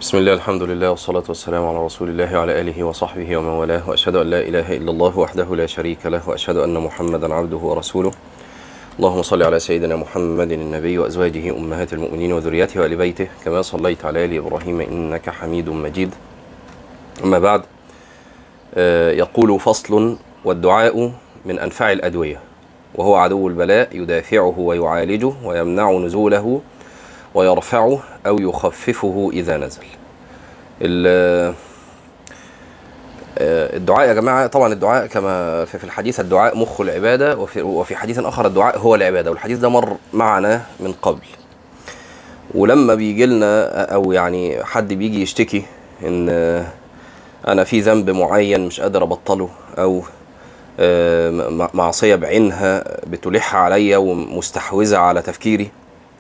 بسم الله الحمد لله والصلاة والسلام على رسول الله وعلى آله وصحبه ومن والاه وأشهد أن لا إله إلا الله وحده لا شريك له وأشهد أن محمدا عبده ورسوله اللهم صل على سيدنا محمد النبي وأزواجه أمهات المؤمنين وذريته وآل بيته كما صليت على آل إبراهيم إنك حميد مجيد أما بعد آه، يقول فصل والدعاء من أنفع الأدوية وهو عدو البلاء يدافعه ويعالجه ويمنع نزوله ويرفعه أو يخففه إذا نزل ال- آه، الدعاء يا جماعة طبعا الدعاء كما في في الحديث الدعاء مخ العبادة وفي, وفي حديث آخر الدعاء هو العبادة والحديث ده مر معنا من قبل ولما بيجي لنا أو يعني حد بيجي يشتكي إن آه، أنا في ذنب معين مش قادر أبطله أو آه، م- معصية بعينها بتلح عليا ومستحوذة على تفكيري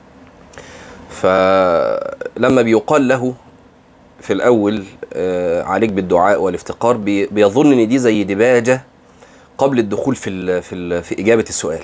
فلما بيقال له في الاول آه، عليك بالدعاء والافتقار بي- بيظن ان دي زي دباجه قبل الدخول في ال في ال في اجابه السؤال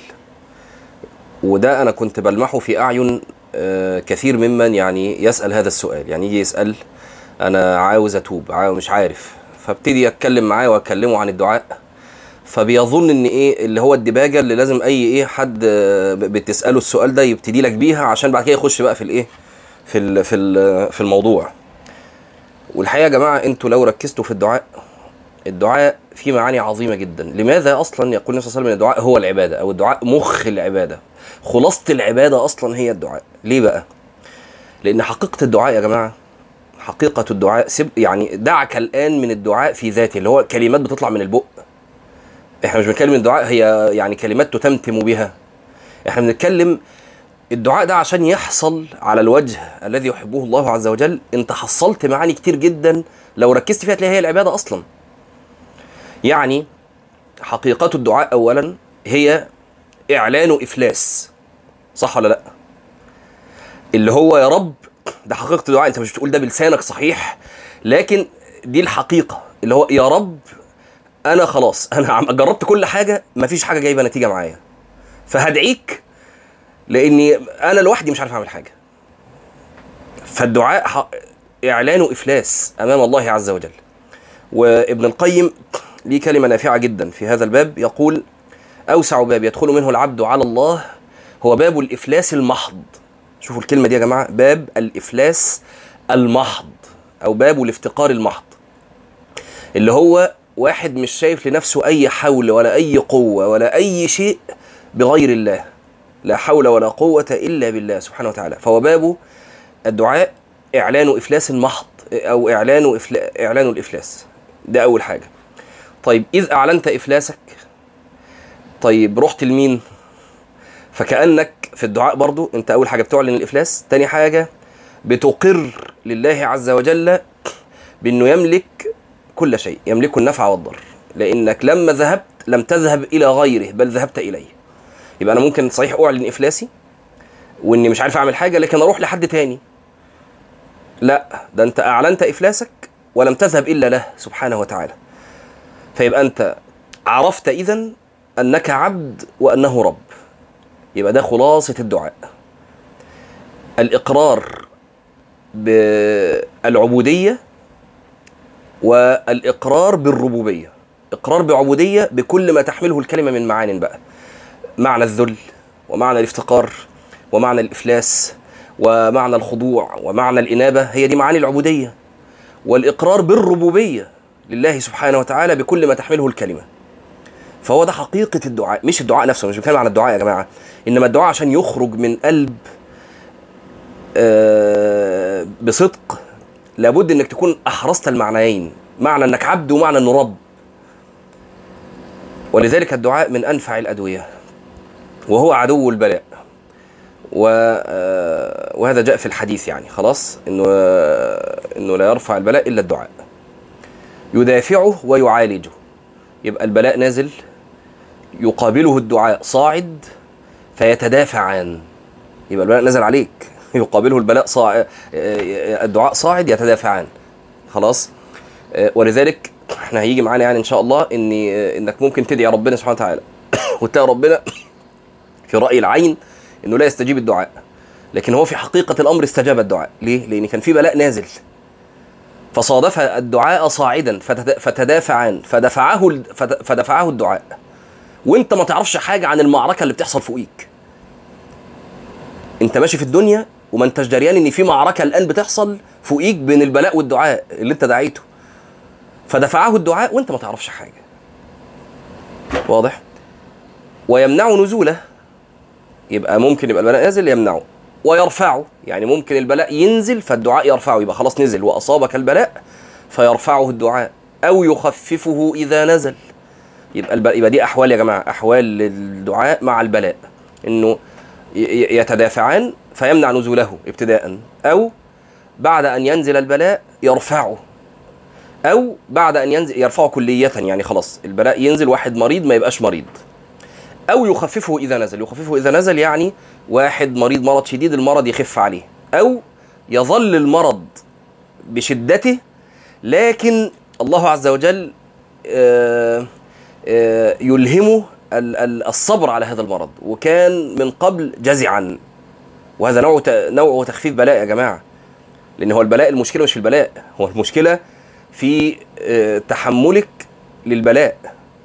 وده انا كنت بلمحه في اعين آه، كثير ممن يعني يسال هذا السؤال يعني يجي يسال انا عاوز اتوب عاوز مش عارف فابتدي اتكلم معاه واكلمه عن الدعاء فبيظن ان ايه اللي هو الدباجه اللي لازم اي ايه حد آه، ب- بتساله السؤال ده يبتدي لك بيها عشان بعد كده يخش بقى في الايه في ال في ال في الموضوع والحقيقه يا جماعه انتوا لو ركزتوا في الدعاء الدعاء فيه معاني عظيمه جدا لماذا اصلا يقول النبي صلى الله عليه وسلم ان الدعاء هو العباده او الدعاء مخ العباده خلاصه العباده اصلا هي الدعاء ليه بقى لان حقيقه الدعاء يا جماعه حقيقه الدعاء سب يعني دعك الان من الدعاء في ذاته اللي هو كلمات بتطلع من البق احنا مش بنتكلم الدعاء هي يعني كلمات تتمتم بها احنا بنتكلم الدعاء ده عشان يحصل على الوجه الذي يحبه الله عز وجل انت حصلت معاني كتير جدا لو ركزت فيها تلاقيها هي العباده اصلا يعني حقيقة الدعاء اولا هي اعلان افلاس صح ولا لا اللي هو يا رب ده حقيقة الدعاء انت مش بتقول ده بلسانك صحيح لكن دي الحقيقة اللي هو يا رب انا خلاص انا عم- جربت كل حاجة مفيش حاجة جايبة نتيجة معايا فهدعيك لاني انا لوحدي مش عارف اعمل حاجه فالدعاء ح- اعلان افلاس امام الله عز وجل وابن القيم ليه كلمه نافعه جدا في هذا الباب يقول اوسع باب يدخل منه العبد على الله هو باب الافلاس المحض شوفوا الكلمه دي يا جماعه باب الافلاس المحض او باب الافتقار المحض اللي هو واحد مش شايف لنفسه اي حول ولا اي قوه ولا اي شيء بغير الله لا حول ولا قوة إلا بالله سبحانه وتعالى فهو باب الدعاء إعلان إفلاس محض أو إعلان إفلا إعلان الإفلاس ده أول حاجة طيب إذ أعلنت إفلاسك طيب رحت لمين فكأنك في الدعاء برضو أنت أول حاجة بتعلن الإفلاس تاني حاجة بتقر لله عز وجل بأنه يملك كل شيء يملك النفع والضر لأنك لما ذهبت لم تذهب إلى غيره بل ذهبت إليه يبقى انا ممكن صحيح اعلن افلاسي واني مش عارف اعمل حاجه لكن اروح لحد تاني لا ده انت اعلنت افلاسك ولم تذهب الا له سبحانه وتعالى فيبقى انت عرفت اذا انك عبد وانه رب يبقى ده خلاصه الدعاء الاقرار بالعبوديه والاقرار بالربوبيه اقرار بعبوديه بكل ما تحمله الكلمه من معان بقى معنى الذل ومعنى الافتقار ومعنى الافلاس ومعنى الخضوع ومعنى الانابه هي دي معاني العبوديه والاقرار بالربوبيه لله سبحانه وتعالى بكل ما تحمله الكلمه فهو ده حقيقه الدعاء مش الدعاء نفسه مش بتكلم عن الدعاء يا جماعه انما الدعاء عشان يخرج من قلب آه، بصدق لابد انك تكون احرزت المعنيين معنى انك عبد ومعنى انه رب ولذلك الدعاء من انفع الادويه وهو عدو البلاء و آه، وهذا جاء في الحديث يعني خلاص انه آه، انه لا يرفع البلاء الا الدعاء يدافعه ويعالجه يبقى البلاء نازل يقابله الدعاء صاعد فيتدافعان يبقى البلاء نزل عليك يقابله البلاء صاعد الدعاء صاعد يتدافعان خلاص آه، ولذلك احنا هيجي معانا يعني ان شاء الله ان آه، انك ممكن تدعي ربنا سبحانه وتعالى وتلاقي ربنا في راي العين انه لا يستجيب الدعاء لكن هو في حقيقه الامر استجاب الدعاء ليه لان كان في بلاء نازل فصادف الدعاء صاعدا فتد- فتدافعان فدفعه ال- فد- فدفعه الدعاء وانت ما تعرفش حاجه عن المعركه اللي بتحصل فوقيك انت ماشي في الدنيا وما انتش دريان ان في معركه الان بتحصل فوقيك بين البلاء والدعاء اللي انت دعيته فدفعه الدعاء وانت ما تعرفش حاجه واضح ويمنع نزوله يبقى ممكن يبقى البلاء نازل يمنعه ويرفعه يعني ممكن البلاء ينزل فالدعاء يرفعه يبقى خلاص نزل واصابك البلاء فيرفعه الدعاء او يخففه اذا نزل يبقى الب... يبقى دي احوال يا جماعه احوال الدعاء مع البلاء انه ي- ي- يتدافعان فيمنع نزوله ابتداء او بعد ان ينزل البلاء يرفعه او بعد ان ينزل يرفعه كليه يعني خلاص البلاء ينزل واحد مريض ما يبقاش مريض او يخففه اذا نزل يخففه اذا نزل يعني واحد مريض مرض شديد المرض يخف عليه او يظل المرض بشدته لكن الله عز وجل آه، آه، يلهمه ال- ال- الصبر على هذا المرض وكان من قبل جزعا وهذا نوع ت- نوع تخفيف بلاء يا جماعه لان هو البلاء المشكله مش في البلاء هو المشكله في آه، تحملك للبلاء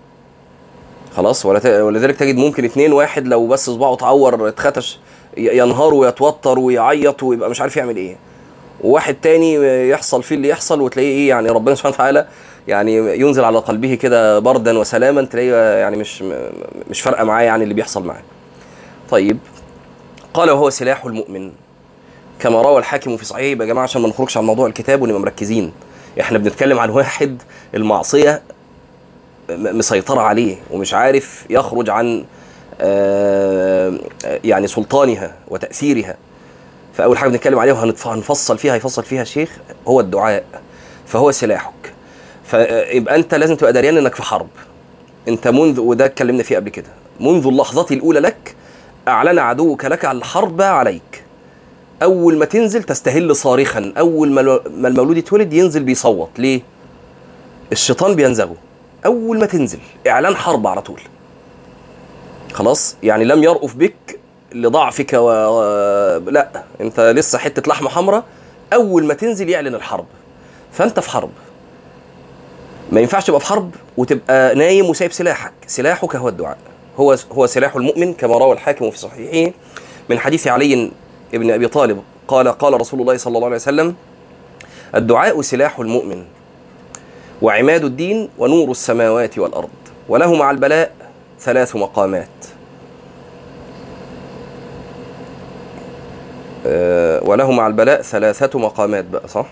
خلاص ولا ت- ولذلك تجد ممكن اتنين واحد لو بس صباعه اتعور اتخدش ي- ينهار ويتوتر ويعيط ويبقى مش عارف يعمل ايه وواحد تاني يحصل فيه اللي يحصل وتلاقيه ايه يعني ربنا سبحانه وتعالى يعني ينزل على قلبه كده بردا وسلاما تلاقيه يعني مش مش فارقه معاه يعني اللي بيحصل معاه. طيب قال وهو سلاح المؤمن كما روى الحاكم في صحيحه يبقى يا جماعه عشان ما نخرجش عن موضوع الكتاب ونبقى مركزين احنا بنتكلم عن واحد المعصيه م- مسيطره عليه ومش عارف يخرج عن آه، يعني سلطانها وتاثيرها فاول حاجه بنتكلم عليها وهنفصل فيها هيفصل فيها الشيخ هو الدعاء فهو سلاحك فيبقى انت لازم تبقى دريان انك في حرب انت منذ وده اتكلمنا فيه قبل كده منذ اللحظه الاولى لك اعلن عدوك لك الحرب عليك اول ما تنزل تستهل صارخا اول ما ما المولود يتولد ينزل بيصوت ليه الشيطان بينزغه اول ما تنزل اعلان حرب على طول خلاص يعني لم يرأف بك لضعفك و... لا انت لسه حته لحمه حمراء اول ما تنزل يعلن الحرب فانت في حرب ما ينفعش تبقى في حرب وتبقى نايم وسايب سلاحك سلاحك هو الدعاء هو هو سلاح المؤمن كما روى الحاكم في صحيحه من حديث علي بن ابي طالب قال قال رسول الله صلى الله عليه وسلم الدعاء سلاح المؤمن وعماد الدين ونور السماوات والارض وله مع البلاء ثلاث مقامات آه، وله مع البلاء ثلاثة مقامات بقى صح؟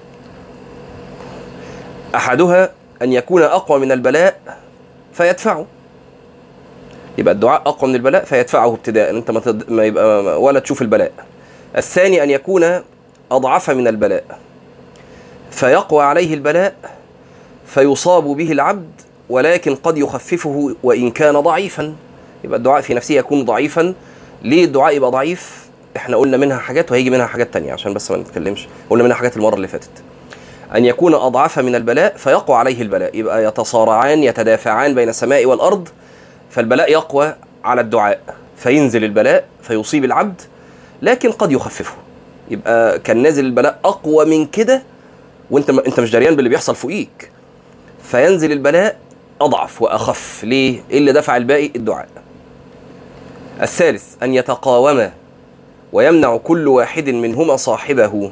أحدها أن يكون أقوى من البلاء فيدفعه يبقى الدعاء أقوى من البلاء فيدفعه ابتداء أنت ما, تد... ما يبقى ولا تشوف البلاء الثاني أن يكون أضعف من البلاء فيقوى عليه البلاء فيصاب به العبد ولكن قد يخففه وإن كان ضعيفا يبقى الدعاء في نفسه يكون ضعيفا ليه الدعاء يبقى ضعيف احنا قلنا منها حاجات وهيجي منها حاجات تانية عشان بس ما نتكلمش قلنا منها حاجات المرة اللي فاتت أن يكون أضعف من البلاء فيقوى عليه البلاء يبقى يتصارعان يتدافعان بين السماء والأرض فالبلاء يقوى على الدعاء فينزل البلاء فيصيب العبد لكن قد يخففه يبقى كان نازل البلاء أقوى من كده وانت م... انت مش دريان باللي بيحصل فوقيك فينزل البلاء أضعف وأخف ليه؟ إيه اللي دفع الباقي؟ الدعاء الثالث أن يتقاوما ويمنع كل واحد منهما صاحبه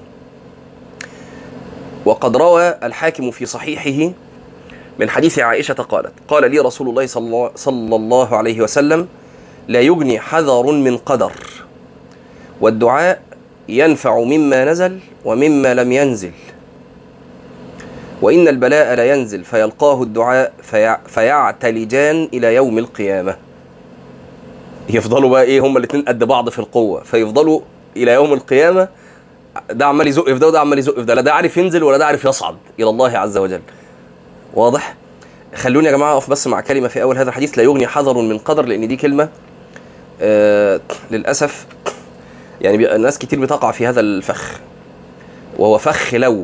وقد روى الحاكم في صحيحه من حديث عائشة قالت قال لي رسول الله صلى الله, صلى الله عليه وسلم لا يغني حذر من قدر والدعاء ينفع مما نزل ومما لم ينزل وإن البلاء لا ينزل فيلقاه الدعاء في فيعتلجان إلى يوم القيامة يفضلوا بقى ايه هما الاثنين قد بعض في القوه فيفضلوا الى يوم القيامه ده عمال يزق في ده وده عمال يزق في ده لا ده عارف ينزل ولا ده عارف يصعد الى الله عز وجل واضح خلوني يا جماعه اقف بس مع كلمه في اول هذا الحديث لا يغني حذر من قدر لان دي كلمه آه للاسف يعني بيبقى الناس كتير بتقع في هذا الفخ وهو فخ لو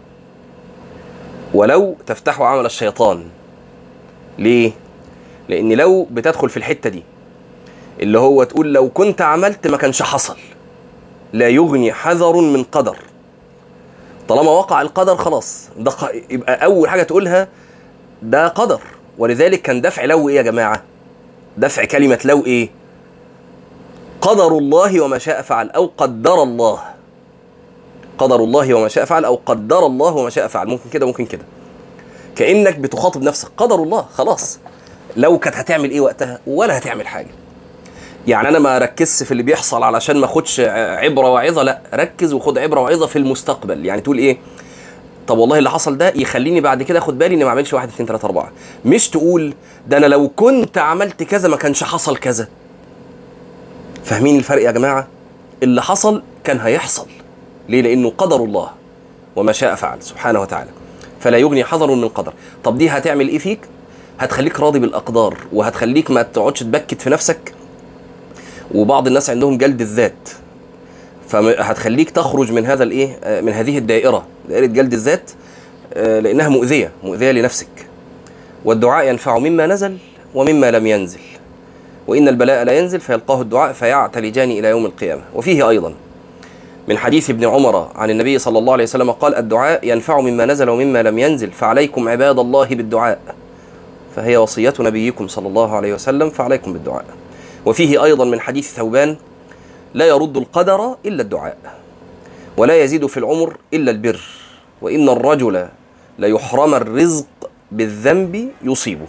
ولو تفتح عمل الشيطان ليه لان لو بتدخل في الحته دي اللي هو تقول لو كنت عملت ما كانش حصل لا يغني حذر من قدر طالما وقع القدر خلاص ده ق- يبقى اول حاجه تقولها ده قدر ولذلك كان دفع لو ايه يا جماعه دفع كلمه لو ايه قدر الله وما شاء فعل او قدر الله قدر الله وما شاء فعل او قدر الله وما شاء فعل ممكن كده ممكن كده كانك بتخاطب نفسك قدر الله خلاص لو كانت هتعمل ايه وقتها ولا هتعمل حاجه يعني انا ما ركزش في اللي بيحصل علشان ما اخدش عبره وعظه لا ركز وخد عبره وعظه في المستقبل يعني تقول ايه طب والله اللي حصل ده يخليني بعد كده اخد بالي اني ما اعملش واحد اتنين تلاته اربعه مش تقول ده انا لو كنت عملت كذا ما كانش حصل كذا فاهمين الفرق يا جماعه اللي حصل كان هيحصل ليه لانه قدر الله وما شاء فعل سبحانه وتعالى فلا يغني حذر من قدر طب دي هتعمل ايه فيك هتخليك راضي بالاقدار وهتخليك ما تقعدش تبكت في نفسك وبعض الناس عندهم جلد الذات فهتخليك تخرج من هذا الايه آه، من هذه الدائره دائره جلد الذات آه، لانها مؤذيه مؤذيه لنفسك والدعاء ينفع مما نزل ومما لم ينزل وان البلاء لا ينزل فيلقاه الدعاء فيعتلجان الى يوم القيامه وفيه ايضا من حديث ابن عمر عن النبي صلى الله عليه وسلم قال الدعاء ينفع مما نزل ومما لم ينزل فعليكم عباد الله بالدعاء فهي وصية نبيكم صلى الله عليه وسلم فعليكم بالدعاء وفيه أيضا من حديث ثوبان لا يرد القدر إلا الدعاء ولا يزيد في العمر إلا البر وإن الرجل ليحرم الرزق بالذنب يصيبه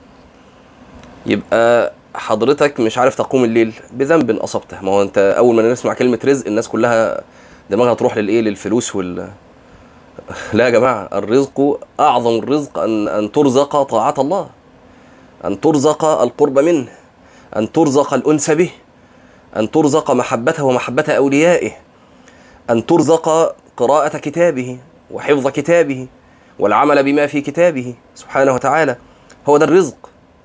يبقى حضرتك مش عارف تقوم الليل بذنب أصبته ما هو أنت أول ما نسمع كلمة رزق الناس كلها دماغها تروح للإيه للفلوس وال لا يا جماعة الرزق أعظم الرزق أن أن ترزق طاعة الله أن ترزق القرب منه أن ترزق الأنس به أن ترزق محبته ومحبة أوليائه أن ترزق قراءة كتابه وحفظ كتابه والعمل بما في كتابه سبحانه وتعالى هو ده الرزق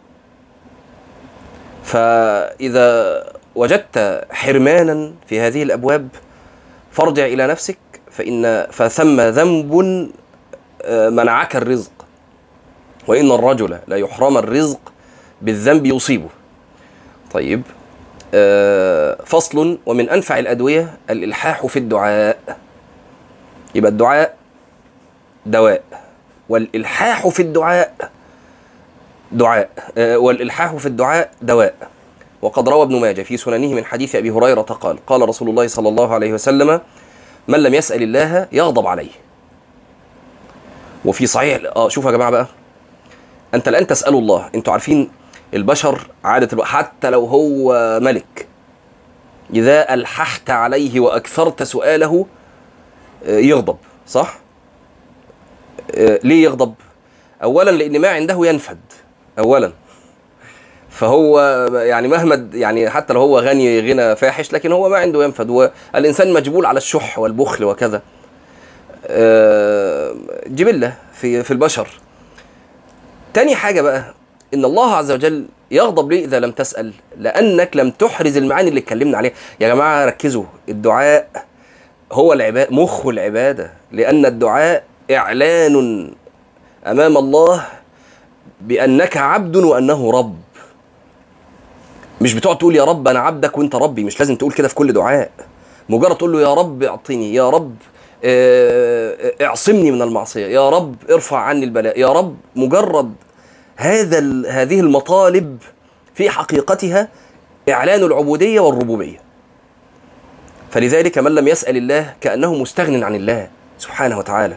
فإذا وجدت حرمانا في هذه الأبواب فارجع إلى نفسك فإن فثم ذنب آه، منعك الرزق وإن الرجل لا يحرم الرزق بالذنب يصيبه طيب آه، فصل ومن أنفع الأدوية الإلحاح في الدعاء يبقى الدعاء دواء والإلحاح في الدعاء دعاء آه، والإلحاح في الدعاء دواء وقد روى ابن ماجه في سننه من حديث أبي هريرة قال قال رسول الله صلى الله عليه وسلم من لم يسأل الله يغضب عليه وفي صحيح اه شوفوا يا جماعه بقى انت الان تسالوا الله انتوا عارفين البشر عاده الو- حتى لو هو ملك اذا الححت عليه واكثرت سؤاله آه، يغضب صح آه، ليه يغضب اولا لان ما عنده ينفد اولا فهو يعني مهما يعني حتى لو هو غني غنى فاحش لكن هو ما عنده ينفد والانسان مجبول على الشح والبخل وكذا آه، جبله في في البشر تاني حاجه بقى ان الله عز وجل يغضب ليه اذا لم تسال لانك لم تحرز المعاني اللي اتكلمنا عليها يا جماعه ركزوا الدعاء هو العباده مخ العباده لان الدعاء اعلان امام الله بانك عبد وانه رب مش بتقعد تقول يا رب انا عبدك وانت ربي مش لازم تقول كده في كل دعاء مجرد تقول له يا رب اعطني يا رب آه، اعصمني من المعصيه يا رب ارفع عني البلاء يا رب مجرد هذا ال- هذه المطالب في حقيقتها اعلان العبوديه والربوبيه فلذلك من لم يسال الله كانه مستغن عن الله سبحانه وتعالى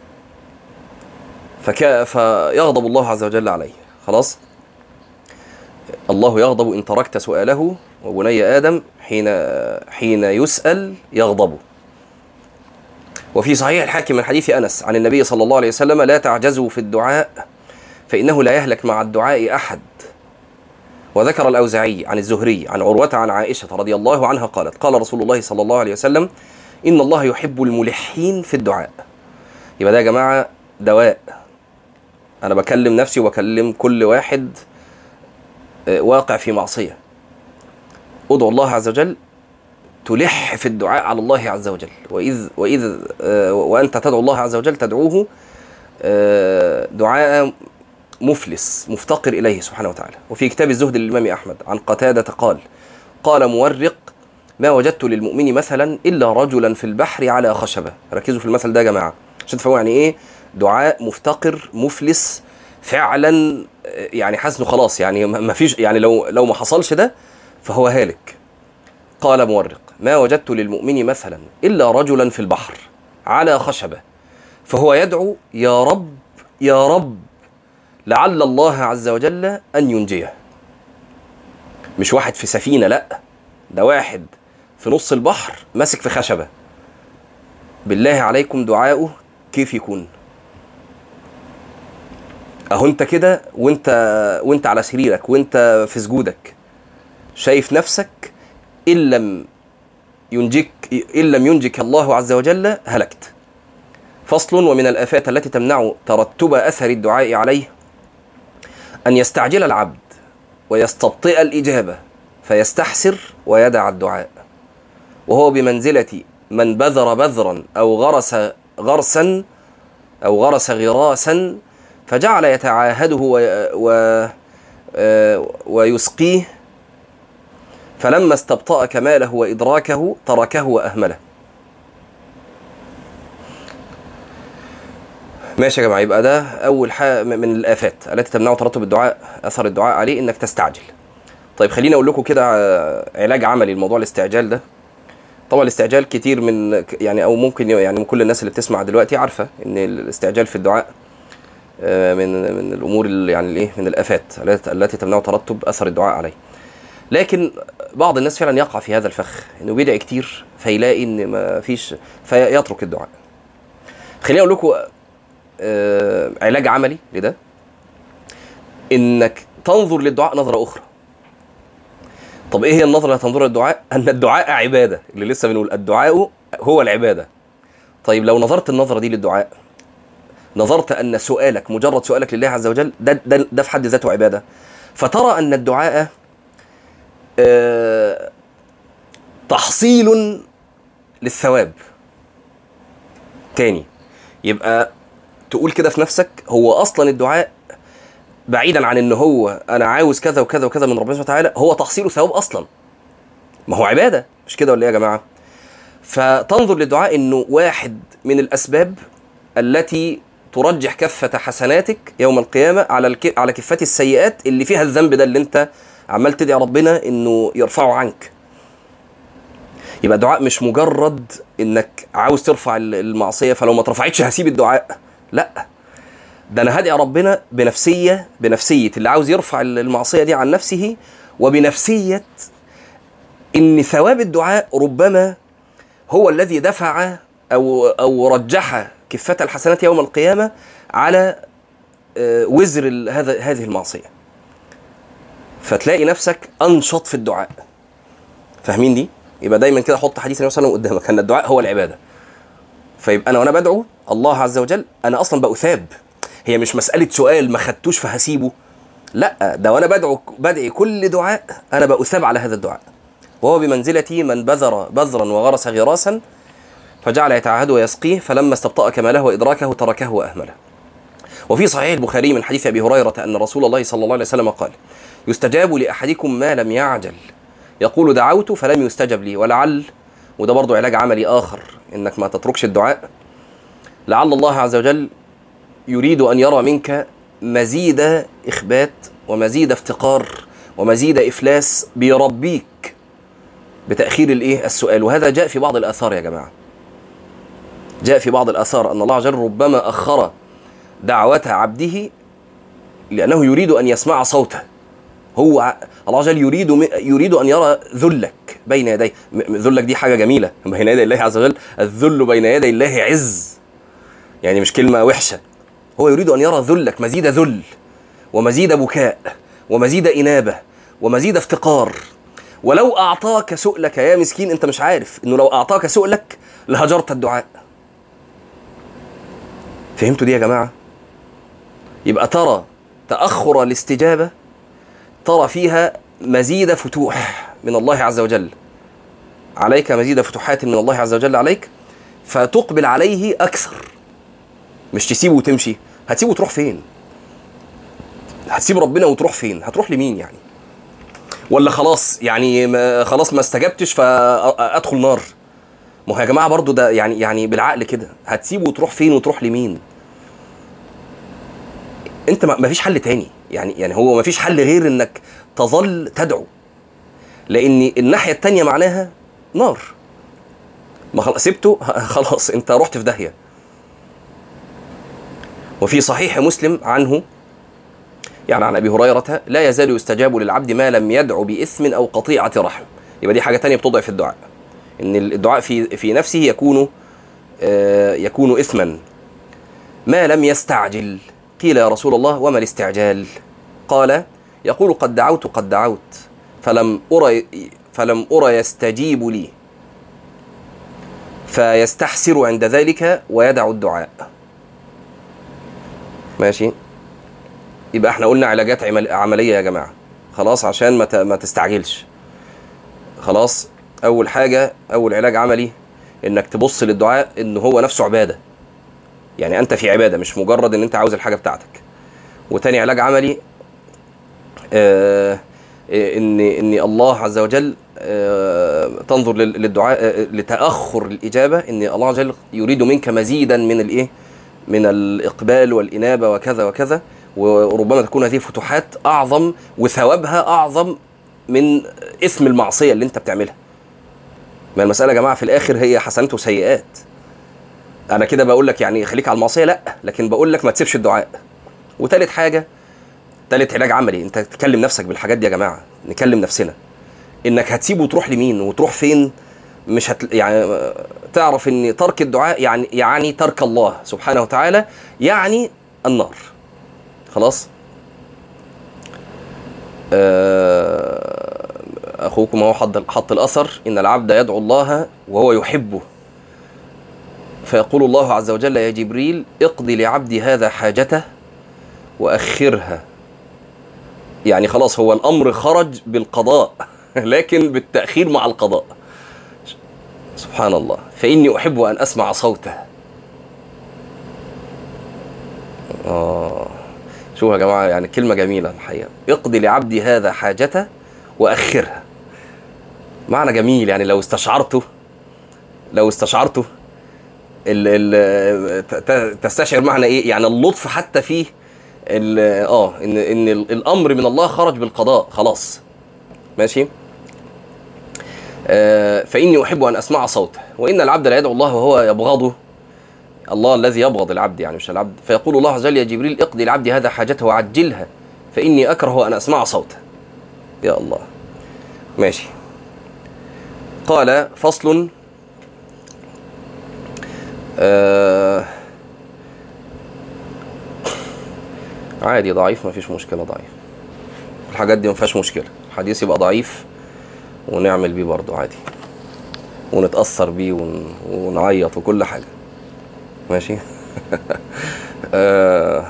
فك... فيغضب الله عز وجل عليه خلاص الله يغضب ان تركت سؤاله وبني ادم حين حين يسال يغضب وفي صحيح الحاكم من حديث انس عن النبي صلى الله عليه وسلم لا تعجزوا في الدعاء فانه لا يهلك مع الدعاء احد وذكر الاوزاعي عن الزهري عن عروه عن عائشه رضي الله عنها قالت قال رسول الله صلى الله عليه وسلم ان الله يحب الملحين في الدعاء يبقى ده يا جماعه دواء انا بكلم نفسي وبكلم كل واحد آه، واقع في معصيه ادعو الله عز وجل تلح في الدعاء على الله عز وجل واذ واذ آه، وانت تدعو الله عز وجل تدعوه آه، دعاء مفلس مفتقر اليه سبحانه وتعالى وفي كتاب الزهد للامام احمد عن قتاده قال قال مورق ما وجدت للمؤمن مثلا الا رجلا في البحر على خشبه ركزوا في المثل ده يا جماعه عشان تفهموا يعني ايه دعاء مفتقر مفلس فعلا آه، يعني حاسس انه خلاص يعني ما ما فيش يعني لو لو ما حصلش ده فهو هالك قال مورق ما وجدت للمؤمن مثلا الا رجلا في البحر على خشبه فهو يدعو يا رب يا رب لعل الله عز وجل ان ينجيه مش واحد في سفينه لا ده واحد في نص البحر ماسك في خشبه بالله عليكم دعاؤه كيف يكون اهو انت كده وانت وانت على سريرك وانت في سجودك شايف نفسك ان لم ينجيك ان لم ينجك الله عز وجل هلكت فصل ومن الافات التي تمنع ترتب اثر الدعاء عليه ان يستعجل العبد ويستبطئ الاجابه فيستحسر ويدع الدعاء وهو بمنزله من بذر بذرا او غرس غرسا او غرس غراسا فجعل يتعاهده و... و... آه، ويسقيه فلما استبطأ كماله وإدراكه تركه وأهمله ماشي يا جماعة يبقى ده أول حاجة من الآفات التي تمنع ترتب الدعاء أثر الدعاء عليه إنك تستعجل طيب خليني أقول لكم كده آه، علاج عملي لموضوع الاستعجال ده طبعا الاستعجال كتير من يعني او ممكن يعني من كل الناس اللي بتسمع دلوقتي عارفه ان الاستعجال في الدعاء آه، من من الامور اللي يعني الايه من الافات التي التي تمنع ترتب اثر الدعاء عليه لكن بعض الناس فعلا يقع في هذا الفخ انه بيدعي كتير فيلاقي ان ما فيش فيترك الدعاء خليني اقول لكم آه، علاج عملي لده انك تنظر للدعاء نظره اخرى طب ايه هي النظره اللي هتنظرها للدعاء ان الدعاء عباده اللي لسه بنقول الدعاء هو العباده طيب لو نظرت النظره دي للدعاء نظرت ان سؤالك مجرد سؤالك لله عز وجل ده ده, ده في حد ذاته عباده فترى ان الدعاء آه، تحصيل للثواب تاني يبقى تقول كده في نفسك هو اصلا الدعاء بعيدا عن ان هو انا عاوز كذا وكذا وكذا من ربنا سبحانه وتعالى هو تحصيل ثواب اصلا ما هو عباده مش كده ولا ايه يا جماعه فتنظر للدعاء انه واحد من الاسباب التي ترجح كفة حسناتك يوم القيامة على الك... على كفة السيئات اللي فيها الذنب ده اللي انت عمال تدعي ربنا انه يرفعه عنك يبقى الدعاء مش مجرد انك عاوز ترفع المعصيه فلو ما اترفعتش هسيب الدعاء لا ده انا هدعي ربنا بنفسيه بنفسيه اللي عاوز يرفع المعصيه دي عن نفسه وبنفسيه ان ثواب الدعاء ربما هو الذي دفع او او رجح كفه الحسنات يوم القيامه على آه، وزر ال- هذا هذه المعصيه فتلاقي نفسك انشط في الدعاء فاهمين دي يبقى دايما كده حط حديث النبي صلى الله عليه وسلم قدامك ان الدعاء هو العباده فيبقى انا وانا بدعو الله عز وجل انا اصلا باثاب هي مش مساله سؤال ما خدتوش فهسيبه لا ده وانا بدعو بدعي كل دعاء انا باثاب على هذا الدعاء وهو بمنزله من بذر بذرا وغرس غراسا فجعل يتعهد ويسقيه فلما استبطأ كماله وإدراكه تركه وأهمله وفي صحيح البخاري من حديث أبي هريرة أن رسول الله صلى الله عليه وسلم قال يستجاب لأحدكم ما لم يعجل يقول دعوت فلم يستجب لي ولعل وده برضو علاج عملي آخر إنك ما تتركش الدعاء لعل الله عز وجل يريد أن يرى منك مزيد إخبات ومزيد افتقار ومزيد إفلاس بيربيك بتأخير الإيه السؤال وهذا جاء في بعض الآثار يا جماعة جاء في بعض الآثار أن الله عز وجل ربما أخر دعوة عبده لأنه يريد أن يسمع صوته هو ع- الله عز وجل يريد م- يريد أن يرى ذلك بين يديه م- ذلك دي حاجة جميلة بين يدي الله عز وجل الذل بين يدي الله عز يعني مش كلمة وحشة هو يريد أن يرى ذلك مزيد ذل ومزيد بكاء ومزيد إنابة ومزيد افتقار ولو أعطاك سؤلك يا مسكين أنت مش عارف إنه لو أعطاك سؤلك لهجرت الدعاء فهمتوا دي يا جماعة؟ يبقى ترى تأخر الاستجابة ترى فيها مزيد فتوح من الله عز وجل عليك مزيد فتوحات من الله عز وجل عليك فتقبل عليه أكثر مش تسيبه وتمشي هتسيبه وتروح فين هتسيب ربنا وتروح فين هتروح لمين يعني ولا خلاص يعني ما خلاص ما استجبتش فادخل نار ما هو يا جماعه برضو ده يعني يعني بالعقل كده هتسيبه وتروح فين وتروح لمين انت ما فيش حل تاني يعني يعني هو ما فيش حل غير انك تظل تدعو لان الناحيه التانيه معناها نار ما خلاص سبته خلاص انت رحت في داهيه وفي صحيح مسلم عنه يعني عن ابي هريره لا يزال يستجاب للعبد ما لم يدعو باثم او قطيعه رحم يبقى دي حاجه تانية بتضعف الدعاء ان الدعاء في في نفسه يكون آه، يكون اثما ما لم يستعجل قيل يا رسول الله وما الاستعجال قال يقول قد دعوت قد دعوت فلم أرى فلم أرى يستجيب لي فيستحسر عند ذلك ويدع الدعاء ماشي يبقى احنا قلنا علاجات عمليه يا جماعه خلاص عشان ما ما تستعجلش خلاص اول حاجه اول علاج عملي انك تبص للدعاء ان هو نفسه عباده يعني انت في عباده مش مجرد ان انت عاوز الحاجه بتاعتك وتاني علاج عملي آه ان ان الله عز وجل آه تنظر للدعاء آه لتاخر الاجابه ان الله عز وجل يريد منك مزيدا من الايه من الاقبال والانابه وكذا وكذا وربما تكون هذه فتوحات اعظم وثوابها اعظم من اسم المعصيه اللي انت بتعملها ما المساله يا جماعه في الاخر هي حسنات وسيئات انا كده بقول لك يعني خليك على المعصيه لا لكن بقول لك ما تسيبش الدعاء وثالث حاجه ثالث علاج عملي انت تكلم نفسك بالحاجات دي يا جماعه نكلم نفسنا انك هتسيبه وتروح لمين وتروح فين مش هت يعني تعرف ان ترك الدعاء يعني يعني ترك الله سبحانه وتعالى يعني النار خلاص آه، اخوكم هو حط حط الاثر ان العبد يدعو الله وهو يحبه فيقول الله عز وجل يا جبريل اقضي لعبدي هذا حاجته واخرها يعني خلاص هو الامر خرج بالقضاء لكن بالتاخير مع القضاء سبحان الله فاني احب ان اسمع صوته آه شوفوا يا جماعه يعني كلمه جميله الحقيقه اقضي لعبدي هذا حاجته واخرها معنى جميل يعني لو استشعرته لو استشعرته ال ال تستشعر معنى ايه يعني اللطف حتى فيه اه ان ان الامر من الله خرج بالقضاء خلاص ماشي آه فاني احب ان اسمع صوته وان العبد لا يدعو الله وهو يبغضه الله الذي يبغض العبد يعني مش العبد فيقول الله عز وجل يا جبريل اقضي العبد هذا حاجته وعجلها فاني اكره ان اسمع صوته يا الله ماشي قال فصل آه عادي ضعيف ما فيش مشكله ضعيف الحاجات دي ما فيهاش مشكله الحديث يبقى ضعيف ونعمل بيه برضه عادي ونتاثر بيه ون... ونعيط وكل حاجه ماشي آه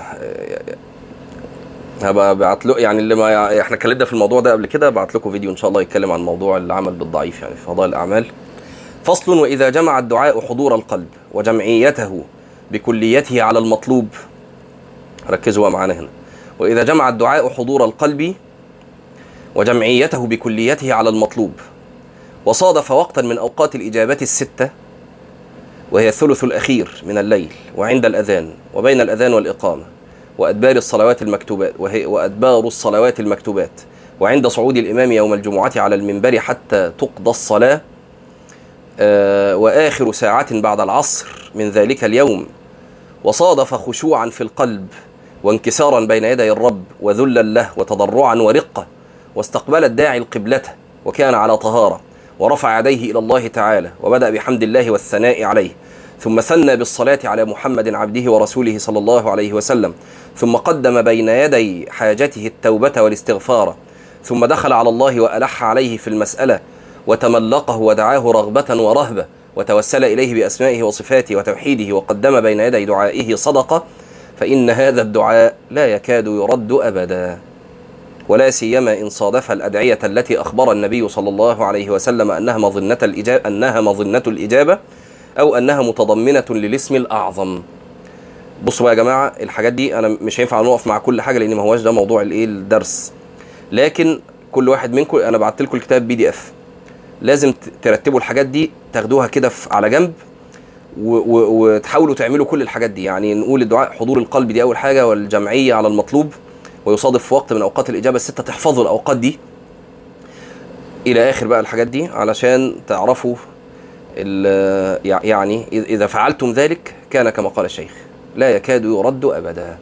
هبقى ابعت له يعني اللي ما احنا اتكلمنا في الموضوع ده قبل كده ابعت لكم فيديو ان شاء الله يتكلم عن موضوع العمل بالضعيف يعني في فضائل الاعمال فصل واذا جمع الدعاء حضور القلب وجمعيته بكليته على المطلوب ركزوا معانا هنا واذا جمع الدعاء حضور القلب وجمعيته بكليته على المطلوب وصادف وقتا من اوقات الاجابه السته وهي الثلث الأخير من الليل وعند الأذان وبين الأذان والإقامة وأدبار الصلوات المكتوبات وهي وأدبار الصلوات المكتوبات وعند صعود الإمام يوم الجمعة على المنبر حتى تقضى الصلاة آه وآخر ساعة بعد العصر من ذلك اليوم وصادف خشوعا في القلب وانكسارا بين يدي الرب وذلا له وتضرعا ورقة واستقبل الداعي القبلة وكان على طهارة ورفع يديه إلى الله تعالى وبدأ بحمد الله والثناء عليه ثم ثنى بالصلاة على محمد عبده ورسوله صلى الله عليه وسلم ثم قدم بين يدي حاجته التوبة والاستغفار ثم دخل على الله وألح عليه في المسألة وتملقه ودعاه رغبة ورهبة وتوسل إليه بأسمائه وصفاته وتوحيده وقدم بين يدي دعائه صدقة فإن هذا الدعاء لا يكاد يرد أبدا ولا سيما إن صادف الأدعية التي أخبر النبي صلى الله عليه وسلم أنها مظنة الإجابة أنها مظنة الإجابة أو أنها متضمنة للاسم الأعظم. بصوا بقى يا جماعة الحاجات دي أنا مش هينفع نقف مع كل حاجة لأن ما هواش ده موضوع الإيه الدرس. لكن كل واحد منكم أنا بعت لكم الكتاب بي دي إف. لازم ت- ترتبوا الحاجات دي تاخدوها كده في- على جنب و- و- وتحاولوا تعملوا كل الحاجات دي يعني نقول الدعاء حضور القلب دي اول حاجه والجمعيه على المطلوب ويصادف في وقت من اوقات الاجابه السته تحفظوا الاوقات دي الى اخر بقى الحاجات دي علشان تعرفوا ال- يع- يعني إذ- اذا فعلتم ذلك كان كما قال الشيخ لا يكاد يرد ابدا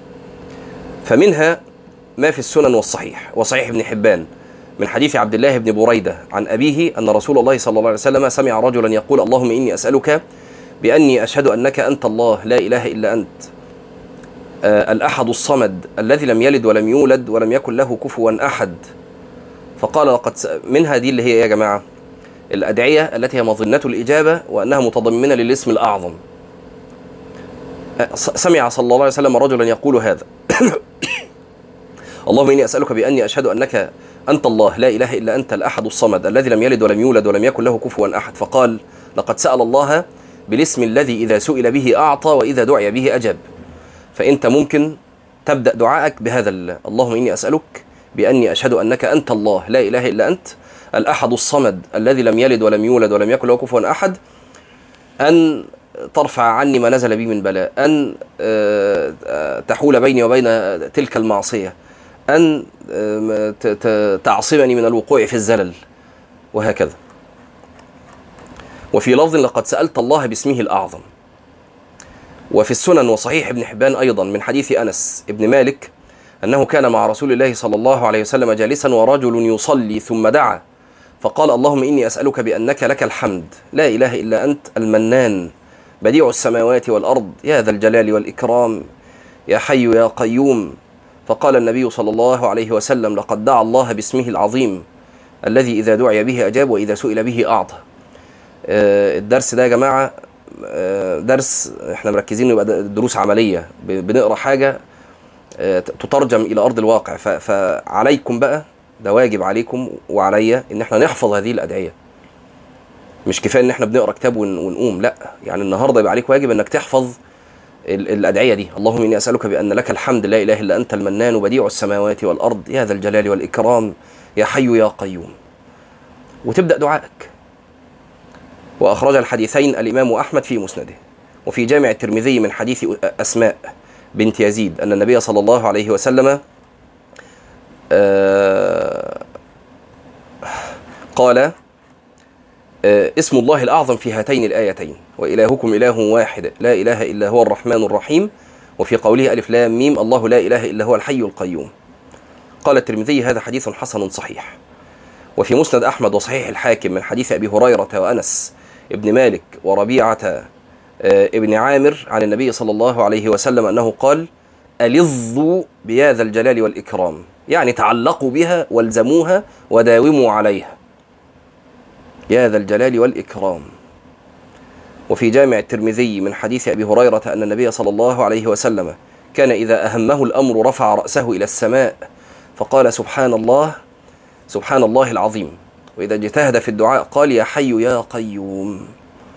فمنها ما في السنن والصحيح وصحيح ابن حبان من حديث عبد الله بن بريدة عن أبيه أن رسول الله صلى الله عليه وسلم سمع رجلا يقول اللهم إني أسألك بأني أشهد أنك أنت الله لا إله إلا أنت آه الأحد الصمد الذي لم يلد ولم يولد ولم يكن له كفوا أحد فقال لقد س- منها دي اللي هي إيه يا جماعة الأدعية التي هي مظنة الإجابة وأنها متضمنة للاسم الأعظم آه، س- سمع صلى الله عليه وسلم رجلا يقول هذا اللهم اني اسالك باني اشهد انك انت الله لا اله الا انت الاحد الصمد الذي لم يلد ولم يولد ولم يكن له كفوا احد فقال لقد سال الله بالاسم الذي اذا سئل به اعطى واذا دعي به اجاب فانت ممكن تبدا دعائك بهذا ال- اللهم اني اسالك باني اشهد انك انت الله لا اله الا انت الاحد الصمد الذي لم يلد ولم يولد ولم يكن له كفوا احد ان ترفع عني ما نزل بي من بلاء ان آه، آه، تحول بيني وبين تلك المعصيه ان آم، ت- ت- تعصمني من الوقوع في الزلل وهكذا وفي لفظ لقد سالت الله باسمه الاعظم وفي السنن وصحيح ابن حبان ايضا من حديث انس ابن مالك انه كان مع رسول الله صلى الله عليه وسلم جالسا ورجل يصلي ثم دعا فقال اللهم اني اسالك بانك لك الحمد لا اله الا انت المنان بديع السماوات والارض يا ذا الجلال والاكرام يا حي يا قيوم فقال النبي صلى الله عليه وسلم لقد دعا الله باسمه العظيم الذي اذا دعي به اجاب واذا سئل به اعطى آه، الدرس ده يا جماعه آه، درس احنا مركزين يبقى ده دروس عمليه ب- بنقرا حاجه آه، تترجم الى ارض الواقع ف- فعليكم بقى ده واجب عليكم وعليا ان احنا نحفظ هذه الادعيه مش كفايه ان احنا بنقرا كتاب ون- ونقوم لا يعني النهارده يبقى عليك واجب انك تحفظ ال- الادعيه دي اللهم اني اسالك بان لك الحمد لا اله الا انت المنان بديع السماوات والارض يا ذا الجلال والاكرام يا حي يا قيوم وتبدا دعائك واخرج الحديثين الامام احمد في مسنده وفي جامع الترمذي من حديث اسماء بنت يزيد ان النبي صلى الله عليه وسلم آه، قال آه، اسم الله الأعظم في هاتين الآيتين وإلهكم إله واحد لا إله إلا هو الرحمن الرحيم وفي قوله ألف لام ميم الله لا إله إلا هو الحي القيوم قال الترمذي هذا حديث حسن صحيح وفي مسند أحمد وصحيح الحاكم من حديث أبي هريرة وأنس ابن مالك وربيعة آه، ابن عامر عن النبي صلى الله عليه وسلم أنه قال ألظوا بيا ذا الجلال والإكرام يعني تعلقوا بها والزموها وداوموا عليها يا ذا الجلال والإكرام وفي جامع الترمذي من حديث أبي هريرة أن النبي صلى الله عليه وسلم كان إذا أهمه الأمر رفع رأسه إلى السماء فقال سبحان الله سبحان الله العظيم وإذا اجتهد في الدعاء قال يا حي يا قيوم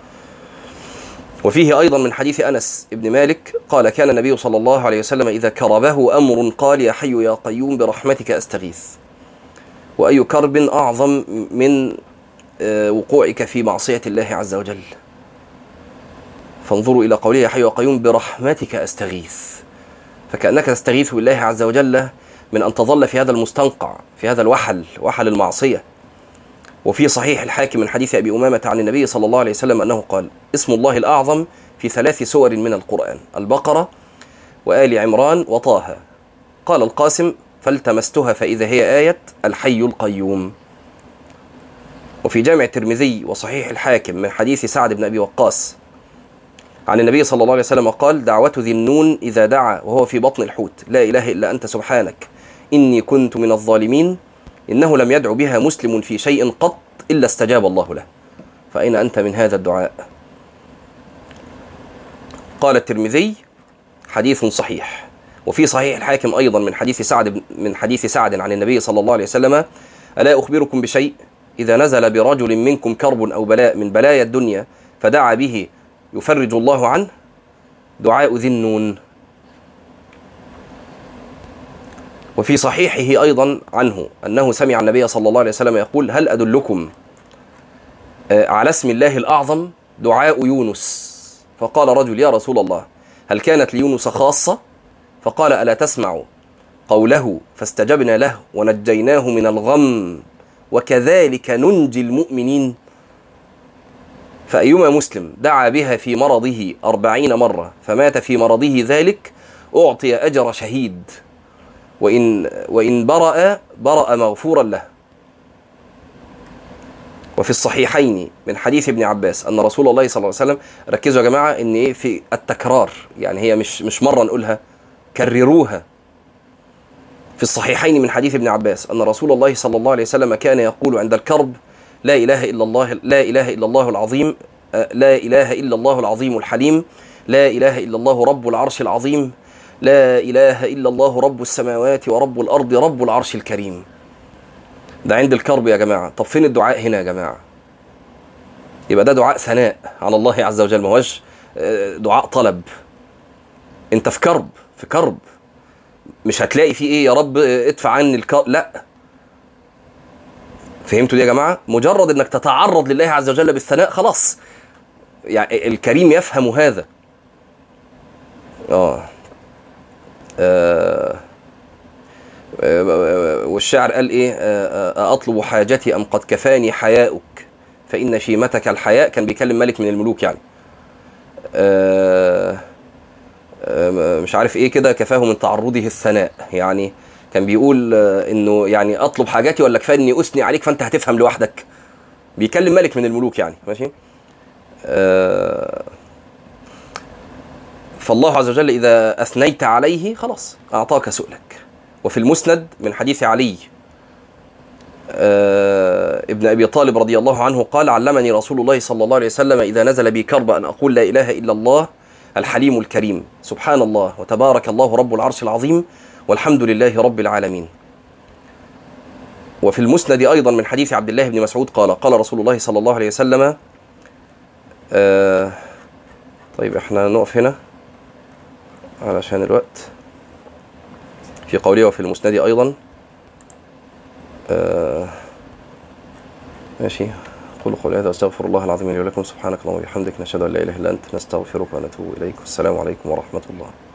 وفيه أيضا من حديث أنس بن مالك قال كان النبي صلى الله عليه وسلم إذا كربه أمر قال يا حي يا قيوم برحمتك أستغيث وأي كرب أعظم من آه، وقوعك في معصية الله عز وجل فانظروا إلى قوله يا حي يا قيوم برحمتك أستغيث فكأنك تستغيث بالله عز وجل من أن تظل في هذا المستنقع في هذا الوحل وحل المعصية وفي صحيح الحاكم من حديث أبي أمامة عن النبي صلى الله عليه وسلم أنه قال اسم الله الأعظم في ثلاث سور من القرآن البقرة وآل عمران وطه قال القاسم فالتمستها فإذا هي آية الحي القيوم وفي جامع الترمذي وصحيح الحاكم من حديث سعد بن أبي وقاص عن النبي صلى الله عليه وسلم قال دعوة ذي النون إذا دعا وهو في بطن الحوت لا إله إلا أنت سبحانك إني كنت من الظالمين إنه لم يدع بها مسلم في شيء قط إلا استجاب الله له فأين أنت من هذا الدعاء قال الترمذي حديث صحيح وفي صحيح الحاكم أيضا من حديث سعد بن- من حديث سعد عن النبي صلى الله عليه وسلم ألا أخبركم بشيء إذا نزل برجل منكم كرب أو بلاء من بلايا الدنيا فدعا به يفرج الله عنه دعاء ذي النون وفي صحيحه أيضا عنه أنه سمع النبي صلى الله عليه وسلم يقول هل أدلكم آه، على اسم الله الأعظم دعاء يونس فقال رجل يا رسول الله هل كانت ليونس خاصة فقال ألا تسمع قوله فاستجبنا له ونجيناه من الغم وكذلك ننجي المؤمنين فأيما مسلم دعا بها في مرضه أربعين مرة فمات في مرضه ذلك أعطي أجر شهيد وإن, وإن برأ برأ مغفورا له وفي الصحيحين من حديث ابن عباس ان رسول الله صلى الله عليه وسلم ركزوا يا جماعه ان ايه في التكرار يعني هي مش مش مره نقولها كرروها في الصحيحين من حديث ابن عباس ان رسول الله صلى الله عليه وسلم كان يقول عند الكرب لا اله الا الله لا اله الا الله العظيم آه، لا اله الا الله العظيم الحليم لا اله الا الله رب العرش العظيم لا اله الا الله رب السماوات ورب الارض رب العرش الكريم ده عند الكرب يا جماعه طب فين الدعاء هنا يا جماعه يبقى ده دعاء ثناء على الله عز وجل ما هوش آه، دعاء طلب انت في كرب في كرب مش هتلاقي فيه ايه يا رب آه، ادفع عني الكرب لا فهمتوا دي يا جماعه مجرد انك تتعرض لله عز وجل بالثناء خلاص يعني الكريم يفهم هذا اه, آه. آه، والشاعر قال ايه آه، آه، اطلب حاجتي ام قد كفاني حياؤك فان شيمتك الحياء كان بيكلم ملك من الملوك يعني آه، آه، مش عارف ايه كده كفاه من تعرضه الثناء يعني كان بيقول آه، انه يعني اطلب حاجاتي ولا كفايه اني اثني عليك فانت هتفهم لوحدك بيكلم ملك من الملوك يعني ماشي آه، فالله عز وجل اذا اثنيت عليه خلاص اعطاك سؤلك وفي المسند من حديث علي آه، ابن ابي طالب رضي الله عنه قال علمني رسول الله صلى الله عليه وسلم اذا نزل بي كرب ان اقول لا اله الا الله الحليم الكريم سبحان الله وتبارك الله رب العرش العظيم والحمد لله رب العالمين وفي المسند ايضا من حديث عبد الله بن مسعود قال قال رسول الله صلى الله عليه وسلم آه طيب احنا نقف هنا علشان الوقت في قوله وفي المسند ايضا آه ماشي قولوا قولي هذا واستغفر الله العظيم لي ولكم سبحانك اللهم وبحمدك نشهد ان لا اله الا انت نستغفرك ونتوب اليك والسلام عليكم ورحمه الله